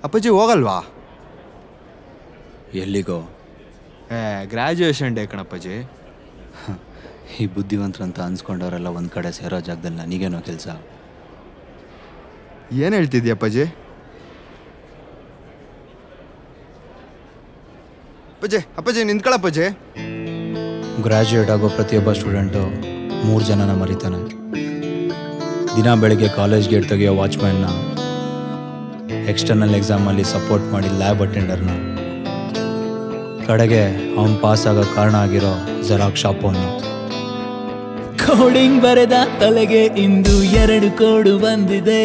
ಅಪ್ಪಾಜಿ ಹೋಗಲ್ವಾ ಎಲ್ಲಿಗೋ ಏ ಗ್ರ್ಯಾಜುಯೇಷನ್ ಡೇ ಕಣಪ್ಪಾಜಿ ಈ ಬುದ್ಧಿವಂತರಂತ ಅನ್ಸ್ಕೊಂಡವರೆಲ್ಲ ಒಂದು ಕಡೆ ಸೇರೋ ಜಾಗದಲ್ಲಿ ನನಗೇನೋ ಕೆಲಸ ಏನು ಹೇಳ್ತಿದ್ಯ ಅಪ್ಪಾಜಿ ಅಪ್ಪಾಜಿ ಅಪ್ಪಾಜಿ ನಿಂತ್ಕೊಳಪ್ಪಾಜಿ ಗ್ರ್ಯಾಜುಯೇಟ್ ಆಗೋ ಪ್ರತಿಯೊಬ್ಬ ಸ್ಟೂಡೆಂಟು ಮೂರು ಜನನ ಮರಿತಾನೆ ದಿನ ಬೆಳಗ್ಗೆ ಕಾಲೇಜ್ ಗೇಟ್ ತೆಗೆಯೋ ವಾಚ್ಮ್ಯಾನ್ನ ಎಕ್ಸ್ಟರ್ನಲ್ ಎಕ್ಸಾಮಲ್ಲಿ ಸಪೋರ್ಟ್ ಮಾಡಿ ಲ್ಯಾಬ್ ಅಟೆಂಡರ್ನ ಕಡೆಗೆ ಅವನು ಪಾಸ್ ಆಗೋ ಕಾರಣ ಆಗಿರೋ ಜೆರಾಕ್ಸ್ ಶಾಪ್ ಅವನು ಕೋಡಿಂಗ್ ಬರೆದ ತಲೆಗೆ ಇಂದು ಎರಡು ಕೋಡು ಬಂದಿದೆ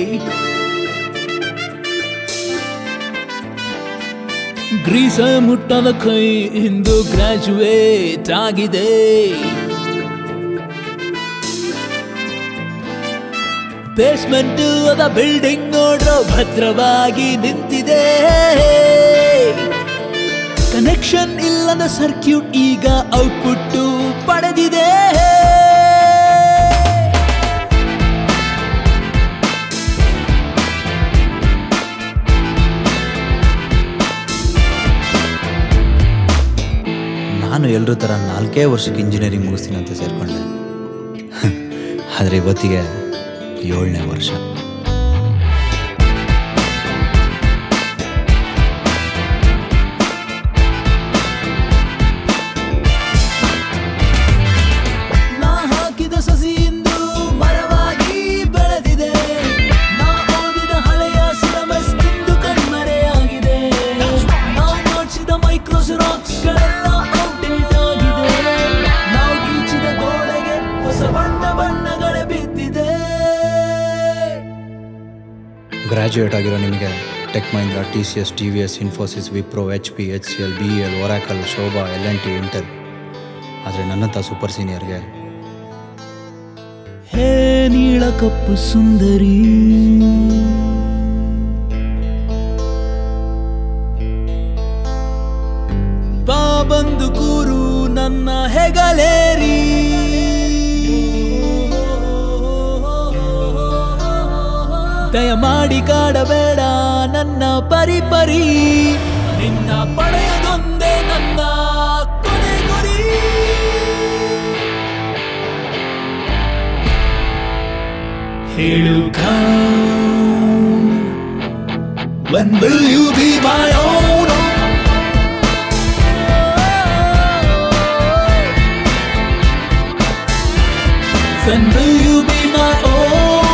ಗ್ರೀಸ ಮುಟ್ಟದ ಕೈ ಇಂದು ಗ್ರಾಜುಯೇಟ್ ಆಗಿದೆ ಬೇಸ್ಮೆಂಟ್ ಅದ ಬಿಲ್ಡಿಂಗ್ ನೋಡ್ರೋ ಭದ್ರವಾಗಿ ನಿಂತಿದೆ ಕನೆಕ್ಷನ್ ಇಲ್ಲದ ಸರ್ಕ್ಯೂಟ್ ಈಗ ಔಟ್ಪುಟ್ ಪಡೆದಿದೆ ನಾನು ಎಲ್ಲರ ಥರ ನಾಲ್ಕೇ ವರ್ಷಕ್ಕೆ ಇಂಜಿನಿಯರಿಂಗ್ ಮುಗಿಸ್ತೀನಿ ಅಂತ ಸೇರಿಕೊಂಡೆ ಆದರೆ ಇವತ್ತಿಗೆ ಏಳನೇ ವರ್ಷ ನಾ ಹಾಕಿದ ಸಸಿ ಇಂದು ಮರವಾಗಿ ಬೆಳೆದಿದೆ ನಾ ಓದಿದ ಹಳೆಯ ಸಿಲಬಸ್ ಇಂದು ಕಣ್ಮರೆಯಾಗಿದೆ ನಾವು ನೋಡಿಸಿದ ಮೈಕ್ರೋಸಿರಾಕ್ಸ್ ಗಳೆಲ್ಲ ಔಟ್ಡೇಟ್ ಆಗಿದೆ ನಾವು ಗೀಚಿದ ಗೋಡೆಗೆ ಹೊಸ ಬಣ್ಣ ಬಣ್ಣಗಳೇ ಬಿದ್ದಿದೆ ಗ್ರ್ಯಾಜುಯೇಟ್ ಆಗಿರೋ ನಿಮಗೆ Tech Mahindra T C S T V S Infosys Wipro H P H C L B L Oracle Shobha L N T Intel ಆದರೆ ನನ್ನಂಥ ಸೂಪರ್ ಸೀನಿಯರ್ಗೆ ಹೇ ನೀಳ ಕಪ್ಪು ಸುಂದರಿ ಬಾ ಬಂದು ಕೂರು ನನ್ನ ಹೆಗಲೇರಿ ದಯಮಾಡಿ ಕಾಡಬೇಡ ನನ್ನ ಪರಿ ಪರಿ ನಿನ್ನ ಪಡೆಯದೊಂದೇ ನನ್ನ ಕೊನೆ ಗುರಿ ಹೇಳು When will you be my own? When will you be my own?